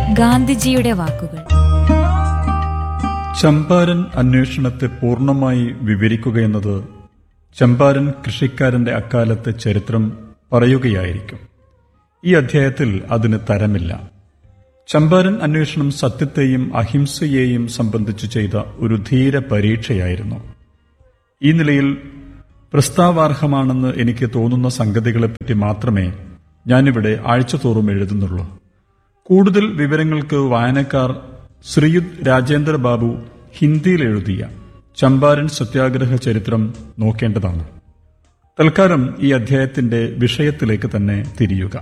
ഗാന്ധിജിയുടെ വാക്കുകൾ ചമ്പാരൻ അന്വേഷണത്തെ പൂർണ്ണമായി വിവരിക്കുകയെന്നത് ചമ്പാരൻ കൃഷിക്കാരന്റെ അക്കാലത്തെ ചരിത്രം പറയുകയായിരിക്കും ഈ അധ്യായത്തിൽ അതിന് തരമില്ല ചമ്പാരൻ അന്വേഷണം സത്യത്തെയും അഹിംസയെയും സംബന്ധിച്ച് ചെയ്ത ഒരു ധീര പരീക്ഷയായിരുന്നു ഈ നിലയിൽ പ്രസ്താവാർഹമാണെന്ന് എനിക്ക് തോന്നുന്ന സംഗതികളെപ്പറ്റി മാത്രമേ ഞാനിവിടെ ആഴ്ചതോറും എഴുതുന്നുള്ളൂ കൂടുതൽ വിവരങ്ങൾക്ക് വായനക്കാർ ശ്രീയുത് രാജേന്ദ്ര ബാബു ഹിന്ദിയിൽ എഴുതിയ ചമ്പാരൻ സത്യാഗ്രഹ ചരിത്രം നോക്കേണ്ടതാണ് തൽക്കാലം ഈ അധ്യായത്തിന്റെ വിഷയത്തിലേക്ക് തന്നെ തിരിയുക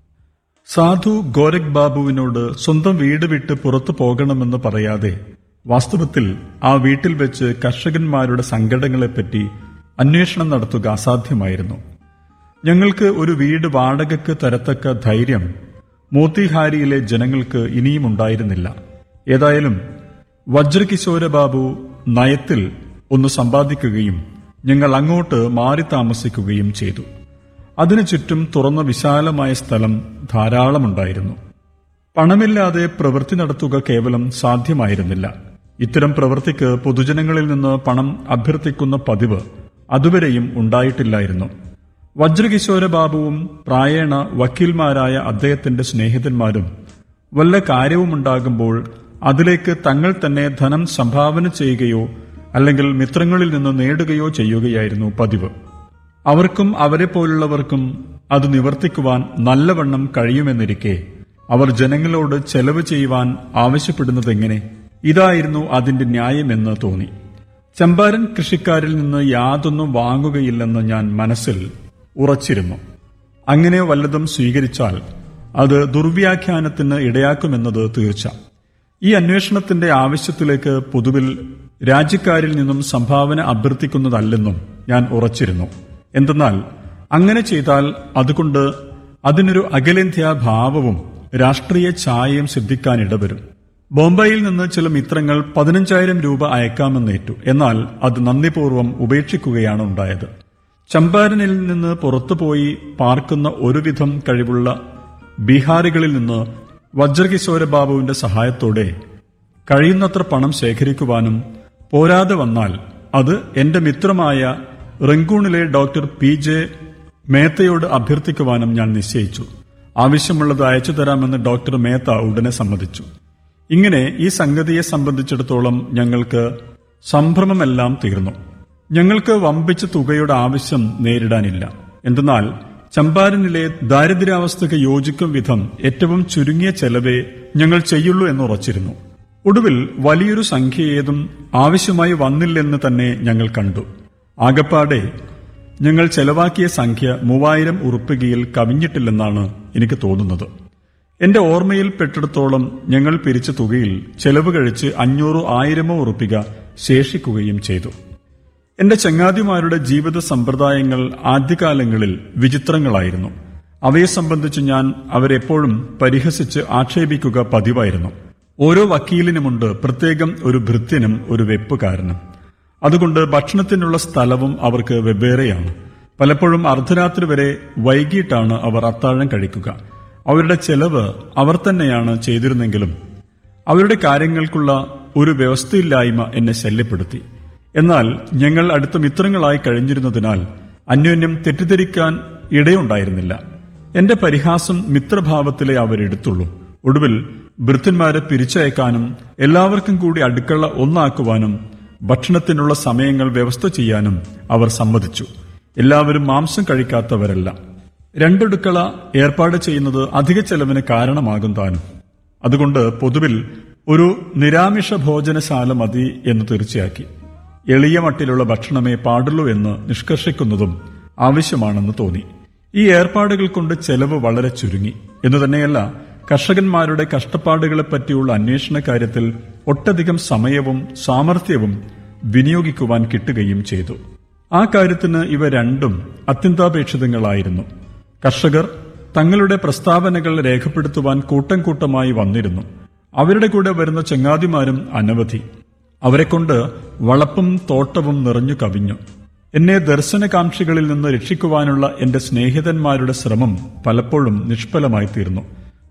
സാധു ഗോരഖ് ബാബുവിനോട് സ്വന്തം വീട് വിട്ട് പുറത്തു പോകണമെന്ന് പറയാതെ വാസ്തവത്തിൽ ആ വീട്ടിൽ വെച്ച് കർഷകന്മാരുടെ സങ്കടങ്ങളെപ്പറ്റി അന്വേഷണം നടത്തുക അസാധ്യമായിരുന്നു ഞങ്ങൾക്ക് ഒരു വീട് വാടകയ്ക്ക് തരത്തക്ക ധൈര്യം മോത്തിഹാരിയിലെ ജനങ്ങൾക്ക് ഇനിയും ഉണ്ടായിരുന്നില്ല ഏതായാലും വജ്രകിശോര ബാബു നയത്തിൽ ഒന്ന് സമ്പാദിക്കുകയും ഞങ്ങൾ അങ്ങോട്ട് മാറി താമസിക്കുകയും ചെയ്തു അതിനു ചുറ്റും തുറന്ന വിശാലമായ സ്ഥലം ധാരാളമുണ്ടായിരുന്നു പണമില്ലാതെ പ്രവൃത്തി നടത്തുക കേവലം സാധ്യമായിരുന്നില്ല ഇത്തരം പ്രവൃത്തിക്ക് പൊതുജനങ്ങളിൽ നിന്ന് പണം അഭ്യർത്ഥിക്കുന്ന പതിവ് അതുവരെയും ഉണ്ടായിട്ടില്ലായിരുന്നു വജ്രകിശോര ബാബുവും പ്രായേണ വക്കീൽമാരായ അദ്ദേഹത്തിന്റെ സ്നേഹിതന്മാരും വല്ല കാര്യവുമുണ്ടാകുമ്പോൾ അതിലേക്ക് തങ്ങൾ തന്നെ ധനം സംഭാവന ചെയ്യുകയോ അല്ലെങ്കിൽ മിത്രങ്ങളിൽ നിന്ന് നേടുകയോ ചെയ്യുകയായിരുന്നു പതിവ് അവർക്കും അവരെ പോലുള്ളവർക്കും അത് നിവർത്തിക്കുവാൻ നല്ലവണ്ണം കഴിയുമെന്നിരിക്കെ അവർ ജനങ്ങളോട് ചെലവ് ചെയ്യുവാൻ ആവശ്യപ്പെടുന്നതെങ്ങനെ ഇതായിരുന്നു അതിന്റെ ന്യായമെന്ന് തോന്നി ചമ്പാരൻ കൃഷിക്കാരിൽ നിന്ന് യാതൊന്നും വാങ്ങുകയില്ലെന്ന് ഞാൻ മനസ്സിൽ ഉറച്ചിരുന്നു അങ്ങനെ വല്ലതും സ്വീകരിച്ചാൽ അത് ദുർവ്യാഖ്യാനത്തിന് ഇടയാക്കുമെന്നത് തീർച്ച ഈ അന്വേഷണത്തിന്റെ ആവശ്യത്തിലേക്ക് പൊതുവിൽ രാജ്യക്കാരിൽ നിന്നും സംഭാവന അഭ്യർത്ഥിക്കുന്നതല്ലെന്നും ഞാൻ ഉറച്ചിരുന്നു എന്തെന്നാൽ അങ്ങനെ ചെയ്താൽ അതുകൊണ്ട് അതിനൊരു അഖിലേന്ത്യാ ഭാവവും രാഷ്ട്രീയ ഛായയും സിദ്ധിക്കാനിടവരും ബോംബെയിൽ നിന്ന് ചില മിത്രങ്ങൾ പതിനഞ്ചായിരം രൂപ അയക്കാമെന്നേറ്റു എന്നാൽ അത് നന്ദിപൂർവ്വം ഉപേക്ഷിക്കുകയാണ് ഉണ്ടായത് ചമ്പാരനിൽ നിന്ന് പുറത്തുപോയി പാർക്കുന്ന ഒരുവിധം കഴിവുള്ള ബീഹാറികളിൽ നിന്ന് വജ്രകിശോര ബാബുവിന്റെ സഹായത്തോടെ കഴിയുന്നത്ര പണം ശേഖരിക്കുവാനും പോരാതെ വന്നാൽ അത് എന്റെ മിത്രമായ റങ്കൂണിലെ ഡോക്ടർ പി ജെ മേത്തയോട് അഭ്യർത്ഥിക്കുവാനും ഞാൻ നിശ്ചയിച്ചു ആവശ്യമുള്ളത് അയച്ചു തരാമെന്ന് ഡോക്ടർ മേത്ത ഉടനെ സമ്മതിച്ചു ഇങ്ങനെ ഈ സംഗതിയെ സംബന്ധിച്ചിടത്തോളം ഞങ്ങൾക്ക് സംഭ്രമമെല്ലാം തീർന്നു ഞങ്ങൾക്ക് വമ്പിച്ച തുകയുടെ ആവശ്യം നേരിടാനില്ല എന്തെന്നാൽ ചമ്പാരനിലെ ദാരിദ്ര്യാവസ്ഥയ്ക്ക് യോജിക്കും വിധം ഏറ്റവും ചുരുങ്ങിയ ചെലവേ ഞങ്ങൾ ചെയ്യുള്ളൂ എന്ന് ഉറച്ചിരുന്നു ഒടുവിൽ വലിയൊരു സംഖ്യ ഏതും ആവശ്യമായി വന്നില്ലെന്ന് തന്നെ ഞങ്ങൾ കണ്ടു ആകപ്പാടെ ഞങ്ങൾ ചെലവാക്കിയ സംഖ്യ മൂവായിരം ഉറുപ്പികയിൽ കവിഞ്ഞിട്ടില്ലെന്നാണ് എനിക്ക് തോന്നുന്നത് എന്റെ ഓർമ്മയിൽ പെട്ടിടത്തോളം ഞങ്ങൾ പിരിച്ച തുകയിൽ ചെലവ് കഴിച്ച് അഞ്ഞൂറോ ആയിരമോ ഉറുപ്പിക ശേഷിക്കുകയും ചെയ്തു എന്റെ ചങ്ങാതിമാരുടെ ജീവിത സമ്പ്രദായങ്ങൾ ആദ്യകാലങ്ങളിൽ വിചിത്രങ്ങളായിരുന്നു അവയെ സംബന്ധിച്ച് ഞാൻ അവരെപ്പോഴും പരിഹസിച്ച് ആക്ഷേപിക്കുക പതിവായിരുന്നു ഓരോ വക്കീലിനുമുണ്ട് പ്രത്യേകം ഒരു ഭൃത്യനും ഒരു വെപ്പുകാരനും അതുകൊണ്ട് ഭക്ഷണത്തിനുള്ള സ്ഥലവും അവർക്ക് വെവ്വേറെയാണ് പലപ്പോഴും അർദ്ധരാത്രി വരെ വൈകിട്ടാണ് അവർ അത്താഴം കഴിക്കുക അവരുടെ ചെലവ് അവർ തന്നെയാണ് ചെയ്തിരുന്നെങ്കിലും അവരുടെ കാര്യങ്ങൾക്കുള്ള ഒരു വ്യവസ്ഥയില്ലായ്മ എന്നെ ശല്യപ്പെടുത്തി എന്നാൽ ഞങ്ങൾ അടുത്ത മിത്രങ്ങളായി കഴിഞ്ഞിരുന്നതിനാൽ അന്യോന്യം തെറ്റിദ്ധരിക്കാൻ ഇടയുണ്ടായിരുന്നില്ല എന്റെ പരിഹാസം മിത്രഭാവത്തിലെ അവരെടുത്തുള്ളൂ ഒടുവിൽ ഭൃത്യന്മാരെ പിരിച്ചയക്കാനും എല്ലാവർക്കും കൂടി അടുക്കള ഒന്നാക്കുവാനും ഭക്ഷണത്തിനുള്ള സമയങ്ങൾ വ്യവസ്ഥ ചെയ്യാനും അവർ സമ്മതിച്ചു എല്ലാവരും മാംസം കഴിക്കാത്തവരല്ല രണ്ടടുക്കള ഏർപ്പാട് ചെയ്യുന്നത് അധിക ചെലവിന് കാരണമാകും താനും അതുകൊണ്ട് പൊതുവിൽ ഒരു നിരാമിഷ ഭോജനശാല മതി എന്ന് തീർച്ചയാക്കി എളിയ മട്ടിലുള്ള ഭക്ഷണമേ പാടുള്ളൂ എന്ന് നിഷ്കർഷിക്കുന്നതും ആവശ്യമാണെന്ന് തോന്നി ഈ ഏർപ്പാടുകൾ കൊണ്ട് ചെലവ് വളരെ ചുരുങ്ങി എന്ന് തന്നെയല്ല കർഷകന്മാരുടെ കഷ്ടപ്പാടുകളെ പറ്റിയുള്ള അന്വേഷണ കാര്യത്തിൽ ഒട്ടധികം സമയവും സാമർഥ്യവും വിനിയോഗിക്കുവാൻ കിട്ടുകയും ചെയ്തു ആ കാര്യത്തിന് ഇവ രണ്ടും അത്യന്താപേക്ഷിതങ്ങളായിരുന്നു കർഷകർ തങ്ങളുടെ പ്രസ്താവനകൾ രേഖപ്പെടുത്തുവാൻ കൂട്ടം കൂട്ടമായി വന്നിരുന്നു അവരുടെ കൂടെ വരുന്ന ചങ്ങാതിമാരും അനവധി അവരെക്കൊണ്ട് വളപ്പും തോട്ടവും നിറഞ്ഞു കവിഞ്ഞു എന്നെ ദർശനകാംക്ഷികളിൽ നിന്ന് രക്ഷിക്കുവാനുള്ള എന്റെ സ്നേഹിതന്മാരുടെ ശ്രമം പലപ്പോഴും നിഷ്ഫലമായി തീർന്നു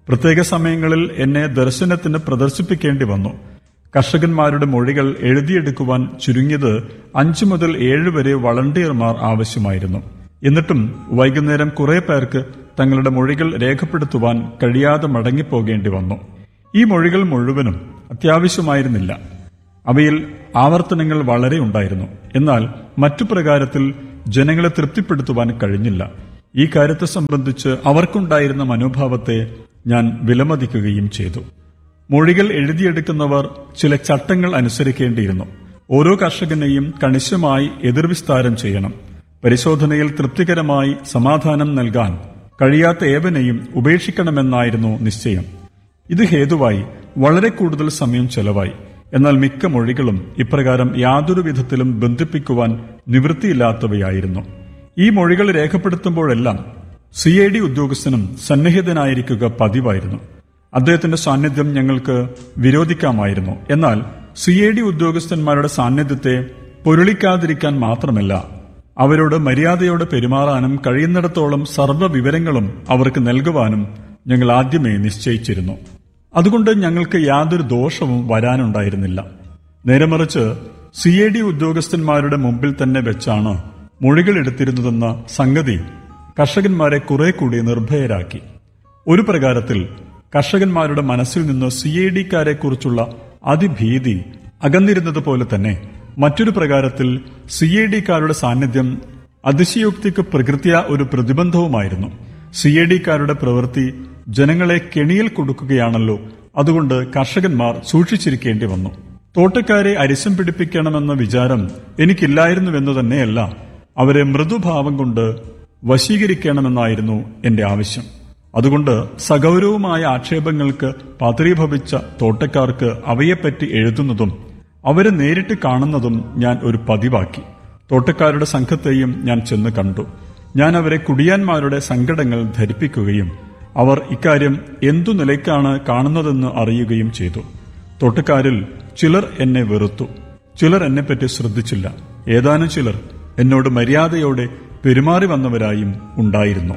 പ്രത്യേക സമയങ്ങളിൽ എന്നെ ദർശനത്തിന് പ്രദർശിപ്പിക്കേണ്ടി വന്നു കർഷകന്മാരുടെ മൊഴികൾ എഴുതിയെടുക്കുവാൻ ചുരുങ്ങിയത് അഞ്ചു മുതൽ ഏഴ് വരെ വളണ്ടിയർമാർ ആവശ്യമായിരുന്നു എന്നിട്ടും വൈകുന്നേരം കുറെ പേർക്ക് തങ്ങളുടെ മൊഴികൾ രേഖപ്പെടുത്തുവാൻ കഴിയാതെ മടങ്ങിപ്പോകേണ്ടി വന്നു ഈ മൊഴികൾ മുഴുവനും അത്യാവശ്യമായിരുന്നില്ല അവയിൽ ആവർത്തനങ്ങൾ വളരെ ഉണ്ടായിരുന്നു എന്നാൽ മറ്റു പ്രകാരത്തിൽ ജനങ്ങളെ തൃപ്തിപ്പെടുത്തുവാൻ കഴിഞ്ഞില്ല ഈ കാര്യത്തെ സംബന്ധിച്ച് അവർക്കുണ്ടായിരുന്ന മനോഭാവത്തെ ഞാൻ വിലമതിക്കുകയും ചെയ്തു മൊഴികൾ എഴുതിയെടുക്കുന്നവർ ചില ചട്ടങ്ങൾ അനുസരിക്കേണ്ടിയിരുന്നു ഓരോ കർഷകനെയും കണിശമായി എതിർവിസ്താരം ചെയ്യണം പരിശോധനയിൽ തൃപ്തികരമായി സമാധാനം നൽകാൻ കഴിയാത്ത ഏവനെയും ഉപേക്ഷിക്കണമെന്നായിരുന്നു നിശ്ചയം ഇത് ഹേതുവായി വളരെ കൂടുതൽ സമയം ചെലവായി എന്നാൽ മിക്ക മൊഴികളും ഇപ്രകാരം യാതൊരു വിധത്തിലും ബന്ധിപ്പിക്കുവാൻ നിവൃത്തിയില്ലാത്തവയായിരുന്നു ഈ മൊഴികൾ രേഖപ്പെടുത്തുമ്പോഴെല്ലാം സി ഐ ഡി ഉദ്യോഗസ്ഥനും സന്നിഹിതനായിരിക്കുക പതിവായിരുന്നു അദ്ദേഹത്തിന്റെ സാന്നിധ്യം ഞങ്ങൾക്ക് വിരോധിക്കാമായിരുന്നു എന്നാൽ സി ഐ ഡി ഉദ്യോഗസ്ഥന്മാരുടെ സാന്നിധ്യത്തെ പൊരുളിക്കാതിരിക്കാൻ മാത്രമല്ല അവരോട് മര്യാദയോടെ പെരുമാറാനും കഴിയുന്നിടത്തോളം സർവ്വ വിവരങ്ങളും അവർക്ക് നൽകുവാനും ഞങ്ങൾ ആദ്യമേ നിശ്ചയിച്ചിരുന്നു അതുകൊണ്ട് ഞങ്ങൾക്ക് യാതൊരു ദോഷവും വരാനുണ്ടായിരുന്നില്ല നേരെമറിച്ച് സി ഐ ഡി ഉദ്യോഗസ്ഥന്മാരുടെ മുമ്പിൽ തന്നെ വെച്ചാണ് മൊഴികൾ എടുത്തിരുന്നതെന്ന സംഗതി കർഷകന്മാരെ കുറെ കൂടി നിർഭയരാക്കി ഒരു പ്രകാരത്തിൽ കർഷകന്മാരുടെ മനസ്സിൽ നിന്ന് സി ഐ ഡിക്കാരെ കുറിച്ചുള്ള അതിഭീതി അകന്നിരുന്നത് പോലെ തന്നെ മറ്റൊരു പ്രകാരത്തിൽ സി ഐ ഡിക്കാരുടെ സാന്നിധ്യം അതിശയോക്തിക്ക് പ്രകൃത്യ ഒരു പ്രതിബന്ധവുമായിരുന്നു സി ഐ ഡിക്കാരുടെ പ്രവൃത്തി ജനങ്ങളെ കെണിയിൽ കൊടുക്കുകയാണല്ലോ അതുകൊണ്ട് കർഷകന്മാർ സൂക്ഷിച്ചിരിക്കേണ്ടി വന്നു തോട്ടക്കാരെ അരിശം പിടിപ്പിക്കണമെന്ന വിചാരം എനിക്കില്ലായിരുന്നുവെന്നു തന്നെയല്ല അവരെ മൃദുഭാവം കൊണ്ട് വശീകരിക്കണമെന്നായിരുന്നു എന്റെ ആവശ്യം അതുകൊണ്ട് സഗൗരവമായ ആക്ഷേപങ്ങൾക്ക് പാത്രീഭവിച്ച തോട്ടക്കാർക്ക് അവയെപ്പറ്റി എഴുതുന്നതും അവരെ നേരിട്ട് കാണുന്നതും ഞാൻ ഒരു പതിവാക്കി തോട്ടക്കാരുടെ സംഘത്തെയും ഞാൻ ചെന്ന് കണ്ടു ഞാൻ അവരെ കുടിയാന്മാരുടെ സങ്കടങ്ങൾ ധരിപ്പിക്കുകയും അവർ ഇക്കാര്യം എന്തു നിലയ്ക്കാണ് കാണുന്നതെന്ന് അറിയുകയും ചെയ്തു തോട്ടക്കാരിൽ ചിലർ എന്നെ വെറുത്തു ചിലർ എന്നെപ്പറ്റി ശ്രദ്ധിച്ചില്ല ഏതാനും ചിലർ എന്നോട് മര്യാദയോടെ പെരുമാറി വന്നവരായും ഉണ്ടായിരുന്നു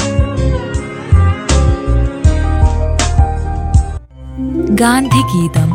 ഗാന്ധിഗീതം